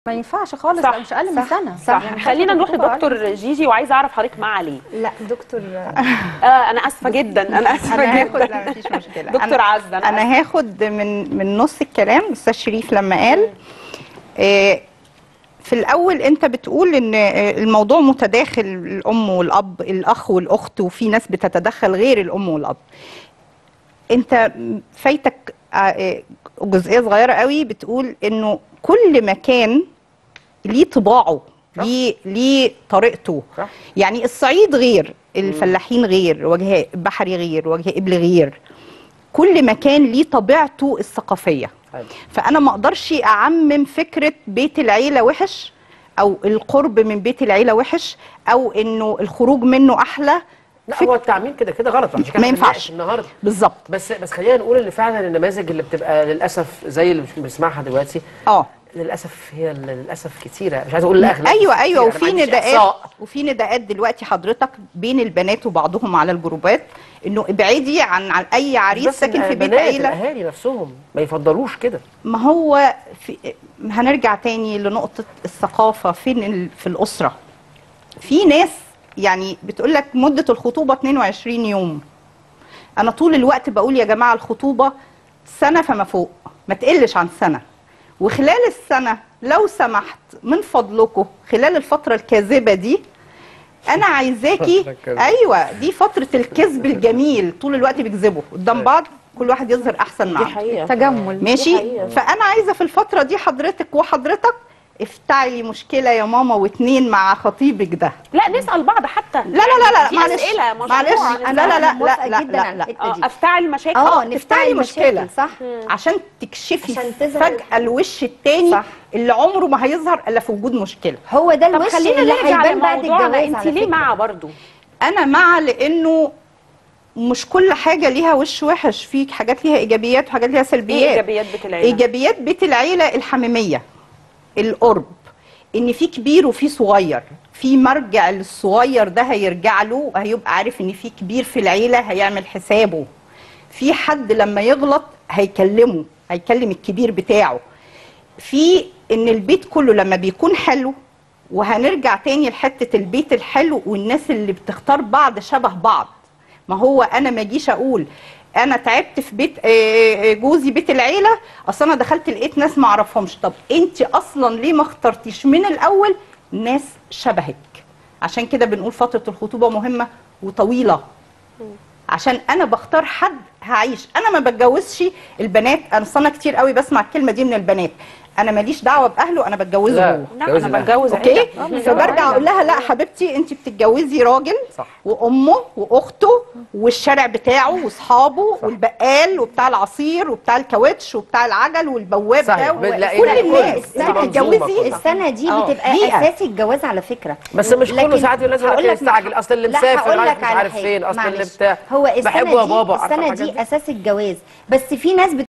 ما ينفعش خالص صح، لا مش اقل من صح، سنه صح يعني خلينا نروح خطوبة أقل من لدكتور جيجي وعايزه اعرف حضرتك معاه ليه لا دكتور اه انا اسفه جدا انا اسفه انا هاخد جدا لا مفيش مشكله دكتور أنا- عزة، أنا انا هاخد من من نص الكلام استاذ شريف لما قال آه، في الاول انت بتقول ان آه، الموضوع متداخل الام والاب الاخ والاخت وفي ناس بتتدخل غير الام والاب انت فايتك آه، آه، جزئيه صغيره قوي بتقول انه كل مكان ليه طباعه ليه ليه طريقته صح. يعني الصعيد غير الفلاحين غير وجه بحري غير وجه ابل غير كل مكان ليه طبيعته الثقافيه حلو. فانا ما اقدرش اعمم فكره بيت العيله وحش او القرب من بيت العيله وحش او انه الخروج منه احلى لا فك- هو التعميم كده كده غلط عشان كده ما إحنا ينفعش. بنناقش النهارده بالظبط بس بس خلينا نقول ان فعلا النماذج اللي بتبقى للاسف زي اللي بنسمعها دلوقتي اه للاسف هي للاسف كتيره مش عايز اقول الاغلب ايوه بس ايوه كتيرة. وفي أنا ما عنديش نداءات إحصاء. وفي نداءات دلوقتي حضرتك بين البنات وبعضهم على الجروبات انه ابعدي عن عن اي عريس بس ساكن في بيت البنات، عيله الاهالي نفسهم ما يفضلوش كده ما هو في هنرجع تاني لنقطة الثقافة فين ال... في الأسرة في ناس يعني بتقول لك مدة الخطوبة 22 يوم أنا طول الوقت بقول يا جماعة الخطوبة سنة فما فوق ما تقلش عن سنة وخلال السنة لو سمحت من فضلكم خلال الفترة الكاذبة دي أنا عايزاكي فترة كاذبة. أيوة دي فترة الكذب الجميل طول الوقت بيكذبوا قدام بعض كل واحد يظهر أحسن دي معاه حقيقه تجمل ماشي حقيقة. فانا عايزه في الفتره دي حضرتك وحضرتك افتعلي مشكله يا ماما واتنين مع خطيبك ده لا نسال بعض حتى لا لا لا لا دي معلش اسئله مشروع معلش نسألها. لا لا لا موافقة لا لا جدا لا, على لا. الحتة اه دي. افتعل المشاكل اه تفتحي نفتعل مشكلة. مشكلة صح عشان تكشفي عشان تظهر فجاه الوش التاني صح. اللي عمره ما هيظهر الا في وجود مشكله هو ده طب الوش خلينا اللي نرجع هيبان بعد لموضوعنا الجواز انت على ليه فكرة. مع برضو انا مع لانه مش كل حاجه ليها وش وحش في حاجات ليها ايجابيات وحاجات ليها ايه سلبيات ايجابيات بيت العيله ايجابيات بيت العيله الحميميه القرب ان في كبير وفي صغير في مرجع للصغير ده هيرجع له هيبقى عارف ان في كبير في العيله هيعمل حسابه في حد لما يغلط هيكلمه هيكلم الكبير بتاعه في ان البيت كله لما بيكون حلو وهنرجع تاني لحته البيت الحلو والناس اللي بتختار بعض شبه بعض ما هو انا ما اجيش اقول انا تعبت في بيت آه، آه، جوزي بيت العيله اصل انا دخلت لقيت ناس ما اعرفهمش طب انت اصلا ليه ما اخترتيش من الاول ناس شبهك عشان كده بنقول فتره الخطوبه مهمه وطويله عشان انا بختار حد هعيش انا ما بتجوزش البنات انا اصل انا كتير قوي بسمع الكلمه دي من البنات انا ماليش دعوه باهله انا بتجوزه لا. هو لا جوزي انا الأهل. بتجوز اوكي عيله فبرجع اقول لها لا حبيبتي انت بتتجوزي راجل صح. وامه واخته والشارع بتاعه واصحابه والبقال وبتاع العصير وبتاع الكاوتش وبتاع العجل والبواب صحيح. ده لا، كل إيه ده؟ الناس كله. انت منظومة بتتجوزي كلها. السنة دي آه، بتبقى دقيقة. أساسي الجواز على فكرة بس مش كله لكن ساعات يقول لازم هقول الواحد لك يستعجل اصل اللي لا، مسافر هقول رايح لك مش على عارف حاجة. فين اصل اللي معلش. بتاع هو السنة بحبه يا دي بابا عارفة السنة الحاجات دي أساس الجواز بس في ناس